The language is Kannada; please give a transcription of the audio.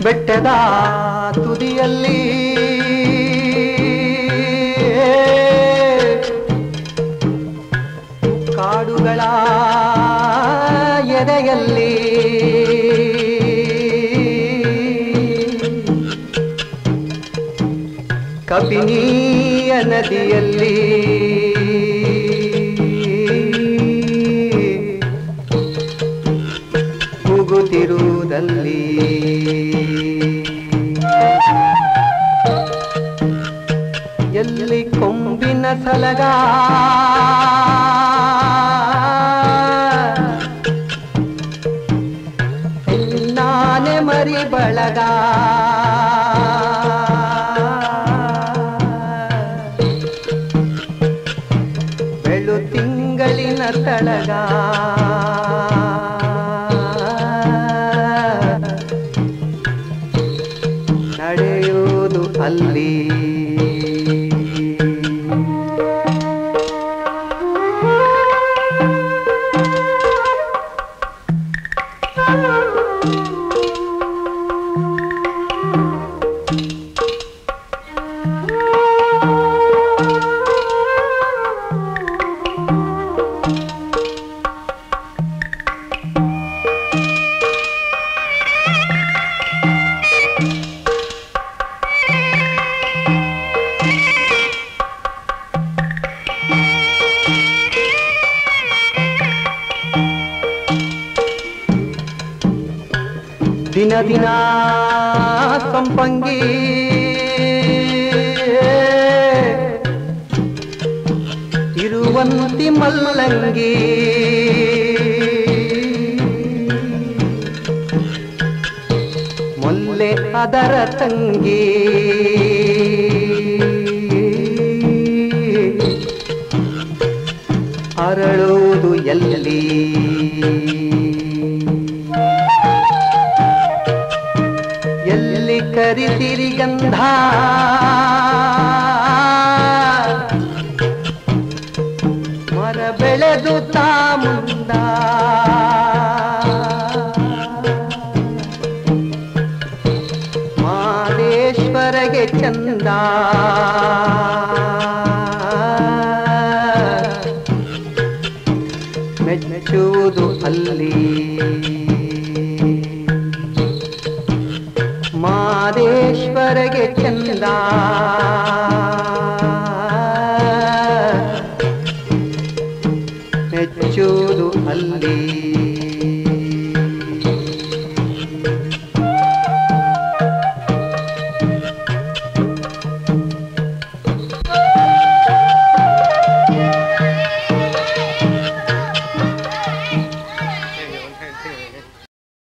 ಬೆಟ್ಟದ ತುದಿಯಲ್ಲಿ ಕಾಡುಗಳ ಎದೆಯಲ್ಲಿ ಕಪಿನೀಯ ನದಿಯಲ್ಲಿ ಕೂಗುತ್ತಿರುವುದಲ್ಲಿ ಎಲ್ಲಿ ಕೊಂಬಿನ ಸಲಗ ನಾನೆ ಮರಿ ಬಳಗ ಬೆಳು ತಿಂಗಳಿನ ತಳಗ ನಡೆಯುವುದು ಅಲ್ಲಿ ದಿನ ದಿನ ಸಂಪಂಗಿ ಇರುವಂತಿ ಮಲ್ಲಂಗಿ ಮೊಲ್ಲೆ ಅದರ ತಂಗಿ ಅರಳುವುದು ಎಲ್ಲಿ ಎಲ್ಲಿ ಕರಿಸಿರಿ ಗಂಧ ಮರ ಬೆಳೆದು ತಾ ಮುಂದ ಮಾದೇಶ್ವರಗೆ ಚಂದ ಮೆಚ್ಚುವುದು ಅಲ್ಲಿ ಮಾದೇಶ್ವರಗೆ ಚಂದ ಮೆಚ್ಚುವುದು ಅಲ್ಲಿ